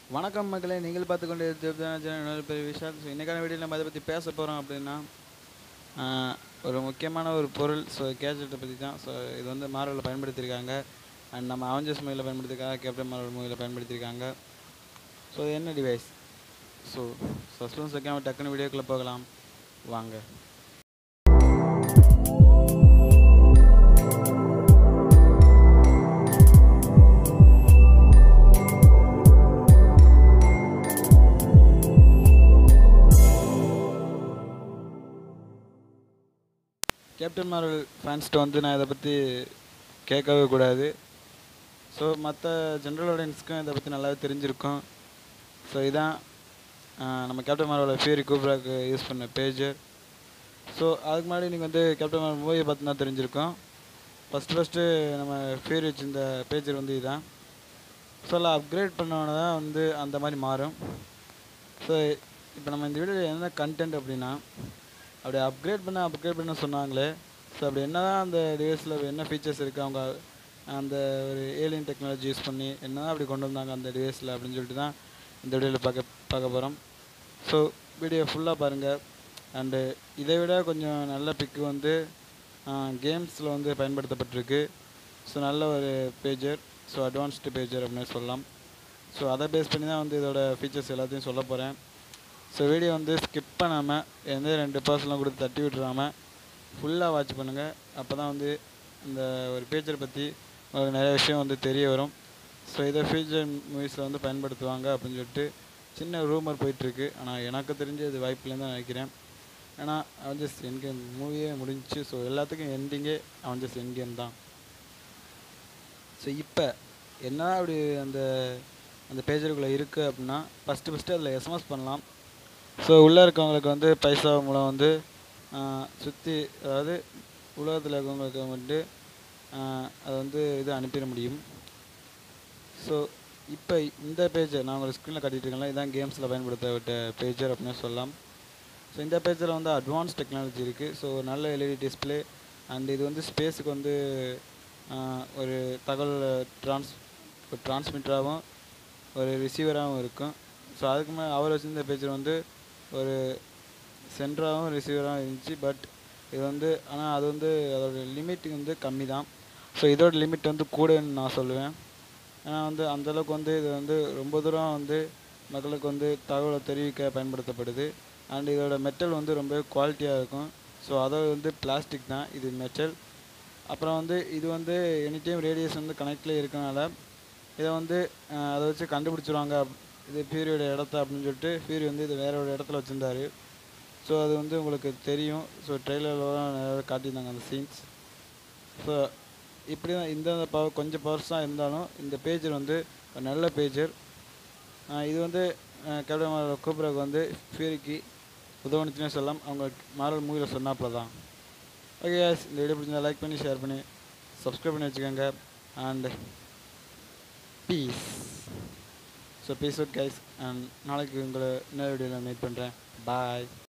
வணக்கம் மக்களே நீங்கள் பார்த்து கொண்டு இன்னொரு பெரிய விஷயம் ஸோ இன்றைக்கான வீடியோ நம்ம அதை பற்றி பேச போகிறோம் அப்படின்னா ஆஹ், ஒரு முக்கியமான ஒரு பொருள் ஸோ கேஜெட்டை பற்றி தான் ஸோ இது வந்து மார்வலில் பயன்படுத்தியிருக்காங்க அண்ட் நம்ம அவஞ்சர்ஸ் மூவியில் பயன்படுத்தியிருக்காங்க கேப்டன் மார்வல் மூவியில் பயன்படுத்தியிருக்காங்க ஸோ இது என்ன டிவைஸ் ஸோ சஸ்பென்ஸ் வைக்காமல் டக்குன்னு வீடியோக்குள்ளே போகலாம் வாங்க கேப்டன் மார்வல் ஃபேன்ஸ்கிட்ட வந்து நான் இதை பற்றி கேட்கவே கூடாது ஸோ மற்ற ஜென்ரல் ஆடியன்ஸ்க்கும் இதை பற்றி நல்லாவே தெரிஞ்சிருக்கும் ஸோ இதான் ஆஹ், நம்ம கேப்டன் மார்வல் ஃபியூரி கூப்ராக்கு யூஸ் பண்ண பேஜர் ஸோ அதுக்கு முன்னாடி நீங்கள் வந்து கேப்டன் மார்வல் மூவியை பார்த்து தான் தெரிஞ்சிருக்கோம் ஃபஸ்ட்டு ஃபஸ்ட்டு நம்ம ஃபியூரி வச்சிருந்த பேஜர் வந்து இதுதான் ஸோ அதில் அப்கிரேட் பண்ணோன்னே தான் வந்து அந்த மாதிரி மாறும் ஸோ இப்போ நம்ம இந்த வீடியோவில் என்ன கண்டென்ட் அப்படின்னா அப்படி அப்கிரேட் பண்ண அப்கிரேட் பண்ண சொன்னாங்களே ஸோ அப்படி என்ன தான் அந்த டிவைஸில் என்ன ஃபீச்சர்ஸ் இருக்குது அவங்க அந்த ஒரு ஏலியன் டெக்னாலஜி யூஸ் பண்ணி என்ன தான் அப்படி கொண்டு வந்தாங்க அந்த டிவைஸில் அப்படின்னு சொல்லிட்டு தான் இந்த வீடியோவில் பார்க்க பார்க்க போகிறோம் ஸோ வீடியோ ஃபுல்லாக பாருங்கள் அண்டு இதை விட கொஞ்சம் நல்ல பிக்கு வந்து கேம்ஸில் வந்து பயன்படுத்தப்பட்டிருக்கு ஸோ நல்ல ஒரு பேஜர் ஸோ அட்வான்ஸ்டு பேஜர் அப்படின்னு சொல்லலாம் ஸோ அதை பேஸ் பண்ணி தான் வந்து இதோட ஃபீச்சர்ஸ் எல்லாத்தையும் சொல்ல போகிறேன் ஸோ வீடியோ வந்து ஸ்கிப் பண்ணாமல் எந்த ரெண்டு பர்சன்லாம் கொடுத்து தட்டி விட்டுறாமல் ஃபுல்லாக வாட்ச் பண்ணுங்கள் அப்போ தான் வந்து இந்த ஒரு பேஜரை பற்றி உங்களுக்கு நிறைய விஷயம் வந்து தெரிய வரும் ஸோ இதை ஃபியூச்சர் மூவிஸில் வந்து பயன்படுத்துவாங்க அப்படின்னு சொல்லிட்டு சின்ன ரூமர் போயிட்டுருக்கு ஆனால் எனக்கு தெரிஞ்ச இது வாய்ப்புலேருந்து தான் நினைக்கிறேன் ஏன்னா அவஞ்சஸ் என்கேம் மூவியே முடிஞ்சுச்சு ஸோ எல்லாத்துக்கும் எண்டிங்கே அவஞ்சஸ் என்கேம் தான் ஸோ இப்போ என்ன அப்படி அந்த அந்த பேஜருக்குள்ளே இருக்குது அப்படின்னா ஃபஸ்ட்டு ஃபஸ்ட்டு அதில் எஸ்எம்எஸ் பண்ணலாம் ஸோ உள்ளே இருக்கவங்களுக்கு வந்து பைசா மூலம் வந்து சுற்றி அதாவது உலகத்தில் இருக்கவங்களுக்கு வந்து அதை வந்து இது அனுப்பிட முடியும் ஸோ இப்போ இந்த பேஜை நான் உங்களுக்கு ஸ்க்ரீனில் காட்டிட்டு இருக்கேன்ல இதான் கேம்ஸில் பயன்படுத்த விட்ட பேஜர் அப்படின்னு சொல்லலாம் ஸோ இந்த பேஜில் வந்து அட்வான்ஸ் டெக்னாலஜி இருக்குது ஸோ நல்ல எல்இடி டிஸ்பிளே அண்ட் இது வந்து ஸ்பேஸுக்கு வந்து ஆஹ், ஒரு தகவல் ட்ரான்ஸ் ஒரு டிரான்ஸ்மிட்டராகவும் ஒரு ரிசீவராகவும் இருக்கும் ஸோ அதுக்கு மேலே அவர் வச்சிருந்த பேஜர் வந்து ஒரு சென்டராகவும் ரிசீவராகவும் இருந்துச்சு பட் இது வந்து ஆனால் அது வந்து அதோட லிமிட் வந்து கம்மி தான் ஸோ இதோட லிமிட் வந்து கூடன்னு நான் சொல்லுவேன் ஏன்னா வந்து அந்தளவுக்கு வந்து இது வந்து ரொம்ப தூரம் வந்து மக்களுக்கு வந்து தகவலை தெரிவிக்க பயன்படுத்தப்படுது அண்ட் இதோட மெட்டல் வந்து ரொம்ப குவாலிட்டியாக இருக்கும் ஸோ அதோட வந்து பிளாஸ்டிக் தான் இது மெட்டல் அப்புறம் வந்து இது வந்து எனி டைம் ரேடியேஷன் வந்து கனெக்ட்லேயே இருக்கனால இதை வந்து அஹ், அதை வச்சு கண்டுபிடிச்சிருவாங்க அப்- இது ஃபியூரியோட இடத்த அப்படின்னு சொல்லிட்டு ஃபியூரி வந்து இது வேற ஒரு இடத்துல வச்சுருந்தாரு ஸோ அது வந்து உங்களுக்கு தெரியும் ஸோ ட்ரெய்லர்லாம் நிறைய காட்டியிருந்தாங்க அந்த சீன்ஸ் ஸோ இப்படி தான் இந்த பவர் கொஞ்சம் பவர்ஸ் தான் இருந்தாலும் இந்த பேஜர் வந்து ஒரு நல்ல பேஜர் இது வந்து கேப்டன் மாரல் கூப்பிட்றதுக்கு வந்து ஃபியூரிக்கு உதவுனுச்சுன்னே சொல்லலாம் அவங்க மாரல் மூவியில் சொன்னாப்புல தான் ஓகே guys, இந்த வீடியோ பிடிச்சிருந்தா லைக் பண்ணி ஷேர் பண்ணி சப்ஸ்கிரைப் பண்ணி வச்சுக்கோங்க and peace so peace out guys and நாளைக்கு உங்களை இன்னொரு வீடியோவில் மீட் பண்ணுறேன் பாய்